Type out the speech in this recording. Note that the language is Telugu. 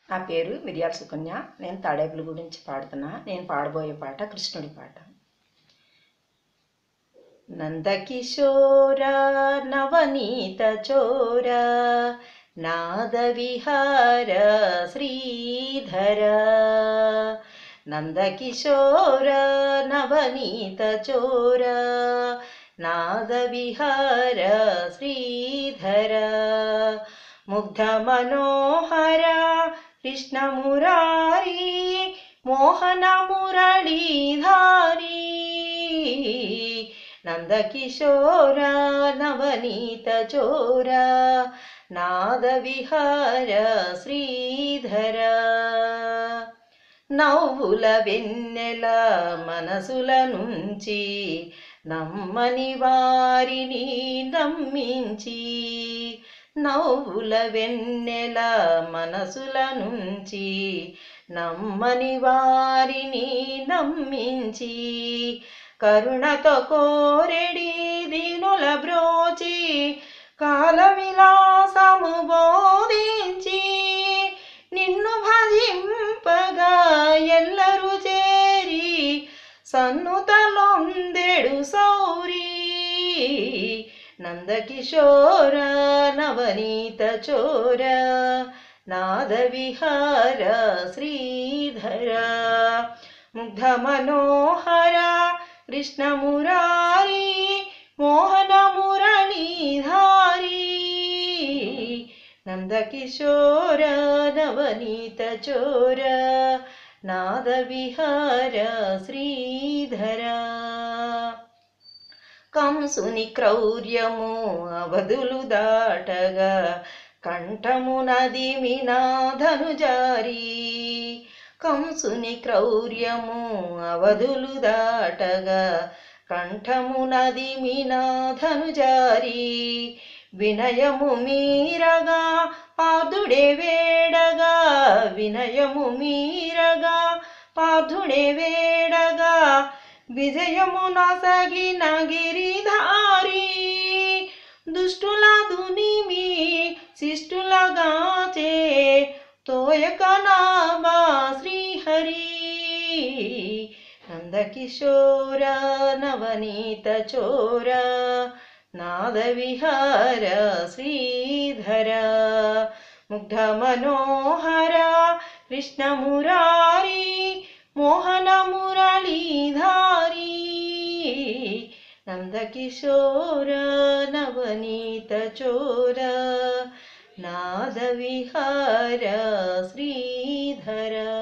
నా పేరు మిరియాల సుకన్య నేను తాడేపుల గురించి పాడుతున్నా నేను పాడబోయే పాట కృష్ణుడి పాట నందకిశోర నవనీత చోర నాద విహార శ్రీధర నందకిశోర నవనీత చోర నాద విహార శ్రీధర ముగ్ధ మనోహర కృష్ణ మురారి మోహన మురళీధారి నందకిశోర నవనీత చోర నాద విహార శ్రీధర నవ్వుల వెన్నెల మనసుల నుంచి నమ్మని వారిని నమ్మించి నవ్వుల వెన్నెల మనసుల నుంచి నమ్మని వారిని నమ్మించి కరుణతో కోరెడి దీనుల బ్రోచి కాల విలాసము బోధించి నిన్ను భజింపగా ఎల్లరూ చేరి సన్నుతలొందెడు సౌరీ నందకిశోర నవనీత చోర నాద విహార శ్రీధర ముగ్ధ మనోహర కృష్ణ మురారి మోహన మురళీధారి నందకిశోర నవనీత చోర నాద విహార శ్రీధర కంసుని క్రౌర్యము అవధులు దాటగా కంఠము నది మినాధను జారి కంసుని క్రౌర్యము అవధులు దాటగా కంఠము నది మినాధను జారి వినయము మీరగా పాదుడే వేడగా వినయము మీరగా పాదుడే వేడగా విజయము నసగిన గిరిధారి దుష్టుల దునిమి శిష్టులగాచే తోయక నామా శ్రీహరి నందకిశోర నవనీత చోర నాద విహార శ్రీధర ముగ్ధ మనోహర కృష్ణ మురారి మోహన మురళీధారి నందకిశోర నవనీత చోర నాద విహార శ్రీధర